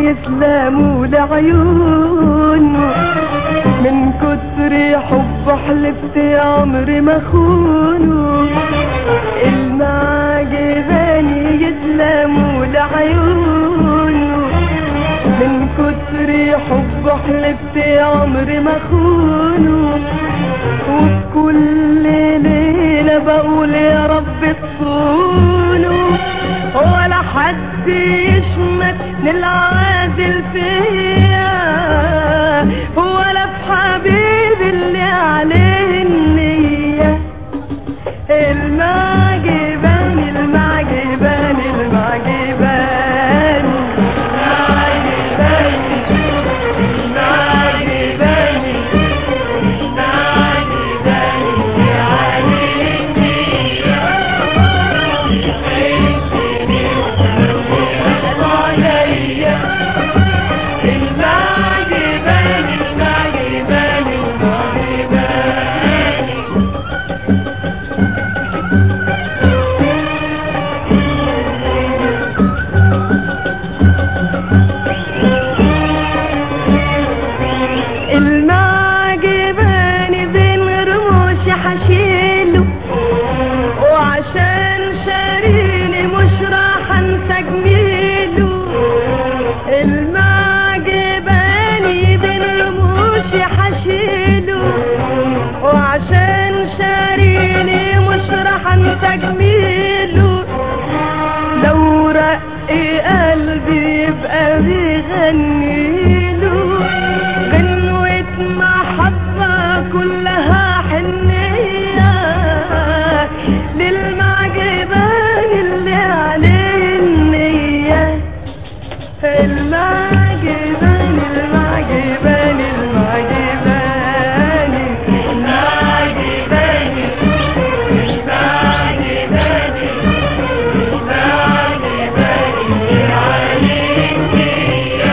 يسلموا لعيونه من كتر حب حلفت عمري ما خونه المعجباني يسلموا لعيونه من كتر حب حلفت عمري ما خونه وكل ليلة بقول يا رب تصونه ولا حد يشمت للعازل فيا ولا في حبيبي اللي عليه النية المعجبان المعجبان المعجبان المعجبان المعجبان المعجبان عليه المعجبان المعجبان المعجبان المعجباني بين رموشي حشيله وعشان شاريني مش راح انسى جميله المعجباني بين رموشي حشيله وعشان شاريني مش راح انسى جميله لو رقي قلبي يبقى بيغنيله غنوة محبة كلها حنية للمعجبان اللي عليه النية المعجبان المعجبان المعجبان المعجبان المعجبان المعجبان عليه النية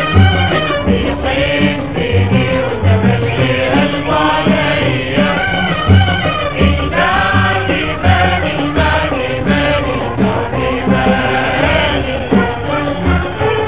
بيحبني وتملي قلبه عليا المعجبان المعجبان المعجبان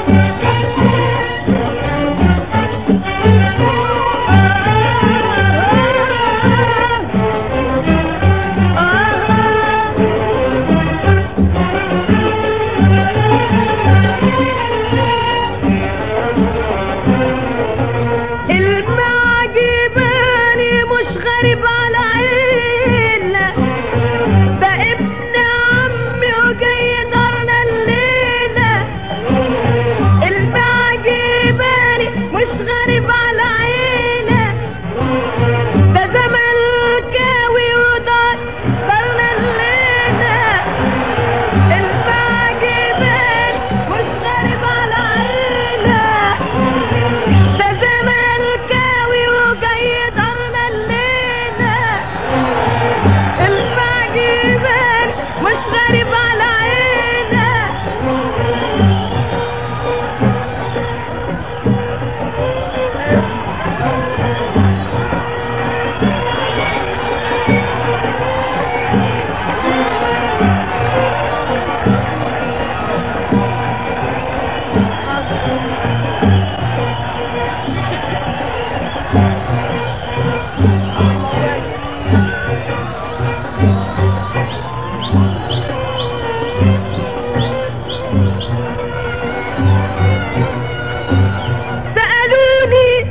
المعجباني مش غريب على عيلة ده ابن عمي وجاي دارنا الليلة المعجباني مش غريب على عيلة ده زملكاوي ودار دارنا الليلة المعجباني مش غريب على عيلة ده زملكاوي وجاي دارنا الليلة المعجبان مش غريب على عيلة سألوني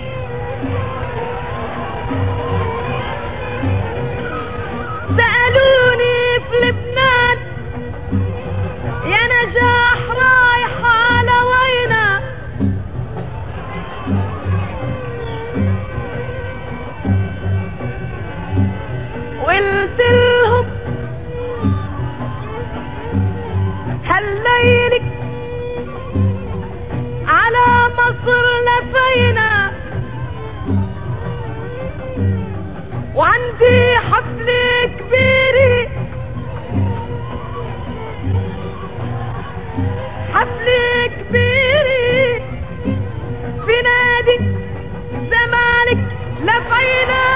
سألوني في لبنان يا نجاح رايحة على وينه قلت لهم هالليلك على مصر لفينا وعندي حفل كبير حفل كبير في نادي زمالك لفينا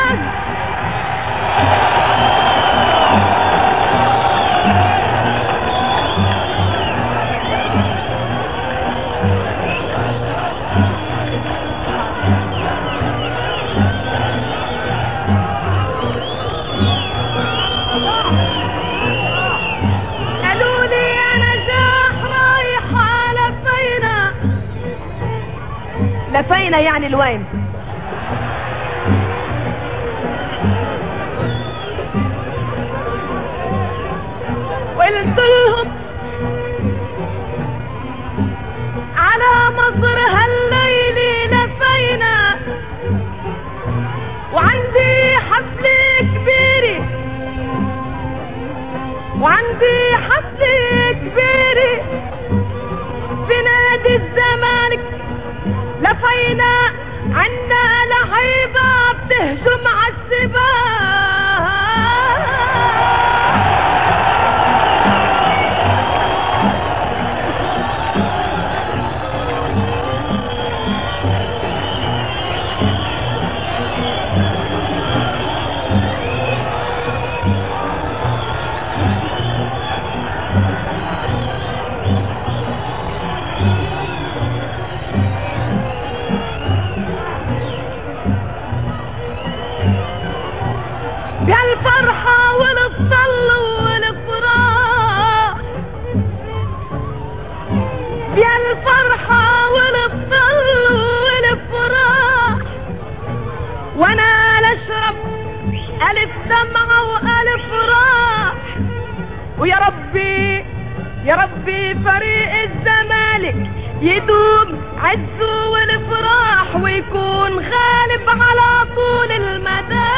أين يعني الوين قلت لهم على مصر هالليل لفينا وعندي حفل كبير وعندي حفل كبير في نادي الزمالك لفينا عنا لعيبة بتهجم عالسباق بالفرحة والصل والفراح بالفرحة والصل والفراح وانا لاشرب الف دمعة والف راح ويا ربي يا ربي فريق الزمالك يدوم عزه والفراح ويكون غالب على طول المدى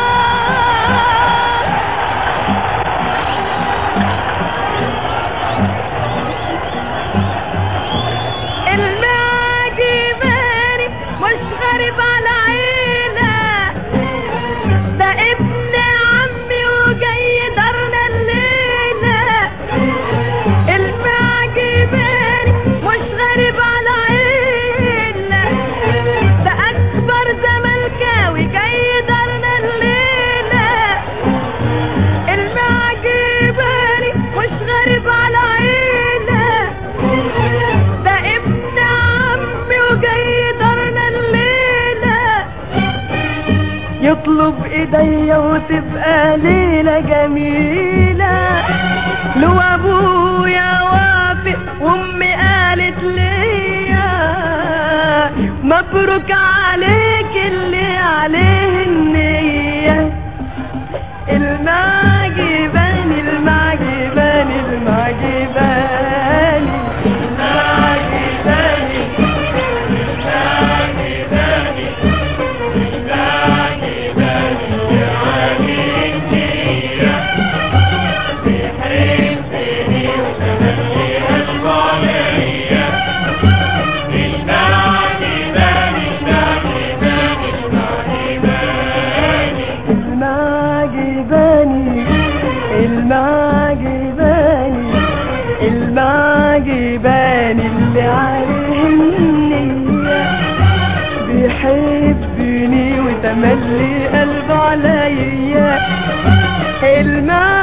الماجباني مش غريب على عيلة ده ابن عمي وجاي دارنا الليلة المعجباني مش غريب على عيلة ده أكبر زملكاوي جاي دارنا الليلة المعجباني مش غريب على عيلة ده ابن عمي وجاي دارنا الليلة يطلب ايديا وتبقى ليلة جميلة لو ابويا وافق وامي قالت ليا مبروك عليك اللي عليه النية المعجباني المعجباني المعجباني المعجباني المعجباني المعجباني المعجباني اللي عليه النية بيحبني وتملي قلبه عليا المعجباني